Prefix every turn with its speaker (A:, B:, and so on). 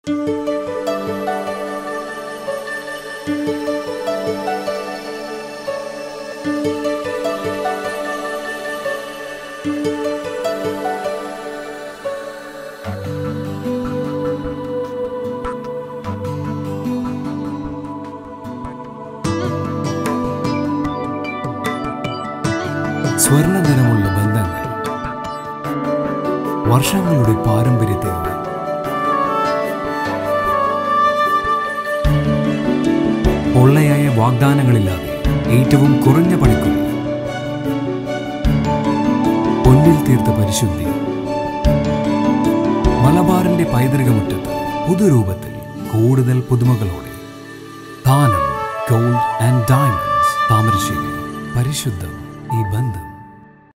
A: സ്വർണ്ണ നിറമുള്ള ബന്ധങ്ങൾ വർഷങ്ങളുടെ പാരമ്പര്യത്തിലൂടെ പൊള്ളയായ വാഗ്ദാനങ്ങളില്ലാതെ ഏറ്റവും കുറഞ്ഞ പണിക്കൂലി പൊന്നിൽ തീർത്ത പരിശുദ്ധി മലബാറിന്റെ പൈതൃകമുറ്റത്ത് പുതുരൂപത്തിൽ കൂടുതൽ പുതുമകളോടെ Thanam gold and diamonds Thamarassery പരിശുദ്ധം ഈ ബന്ധം